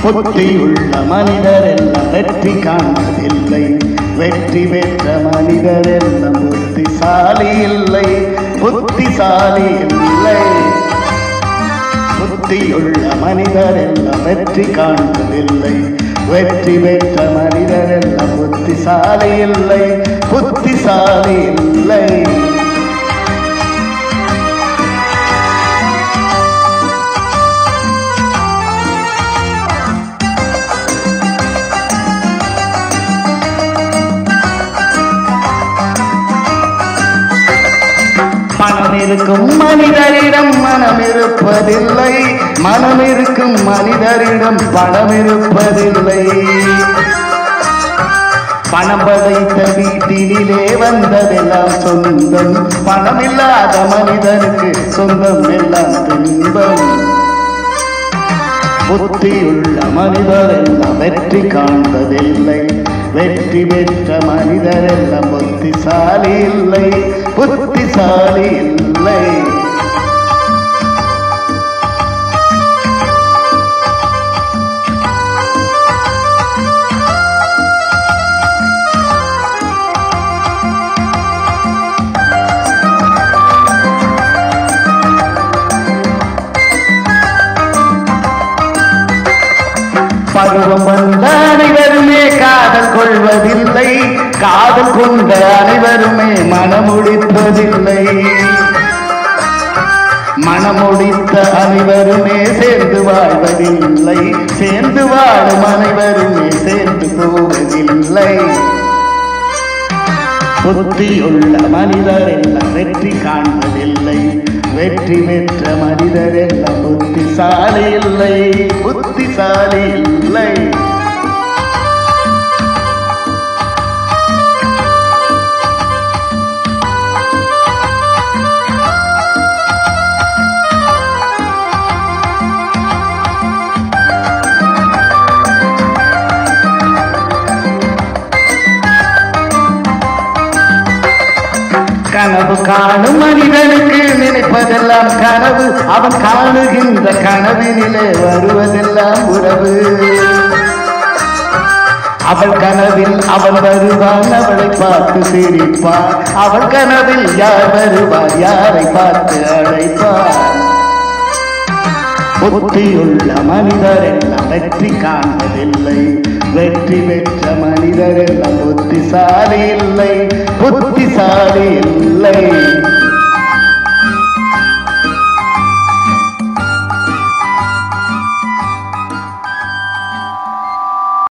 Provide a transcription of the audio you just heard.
புத்தியுள்ள மனிதர் எல்லாம் வெற்றி காண்பதில்லை வெற்றி பெற்ற மனிதர் எல்லாம் புத்திசாலி இல்லை புத்திசாலி இல்லை புத்தியுள்ள மனிதர் எல்லாம் வெற்றி காண்பதில்லை வெற்றி பெற்ற மனிதர் எல்லாம் புத்திசாலி இல்லை புத்திசாலி இல்லை பணம் இருக்கும் மனிதரிடம் மனம் இருப்பதில்லை மனம் இருக்கும் மனிதரிடம் பணம் இருப்பதில்லை பணம் படைத்த வீட்டினிலே வந்ததெல்லாம் சொந்தம் பணம் இல்லாத மனிதனுக்கு சொந்தம் எல்லாம் துன்பம் புத்தியுள்ள மனிதர் எல்லாம் வெற்றி காண்பதில்லை வெற்றி பெற்ற மனிதர் எல்லாம் புத்திசாலி இல்லை புத்திசாலி இல்லை பருவம் வந்த அனைவருமே காதல் கொள்வதில்லை காதல் கொண்ட அனைவருமே மனமுடிப்பதில்லை மனமுடித்த அனைவருமே சேர்ந்து வாழ்வதில்லை சேர்ந்து வாழும் அனைவருமே சேர்ந்து போவதில்லை புத்தியுள்ள மனிதர் எல்லாம் வெற்றி காண்பதில்லை வெற்றி பெற்ற மனிதர் எல்லாம் புத்திசாலி இல்லை புத்திசாலி இல்லை கனவு காணும் மனிதனுக்கு நினைப்பதெல்லாம் கனவு அவன் காணுகின்ற கனவினிலே வருவதெல்லாம் உறவு அவள் கனவில் அவன் வருவான் அவளை பார்த்து சிரிப்பான் அவள் கனவில் யார் வருவார் யாரை பார்த்து அழைப்பார் புத்தியுள்ள மனிதர் எல்லாம் வெற்றி காண்பதில்லை வெற்றி பெற்ற மனிதர் எல்லாம் புத்திசாலி இல்லை புத்திசாலி இல்லை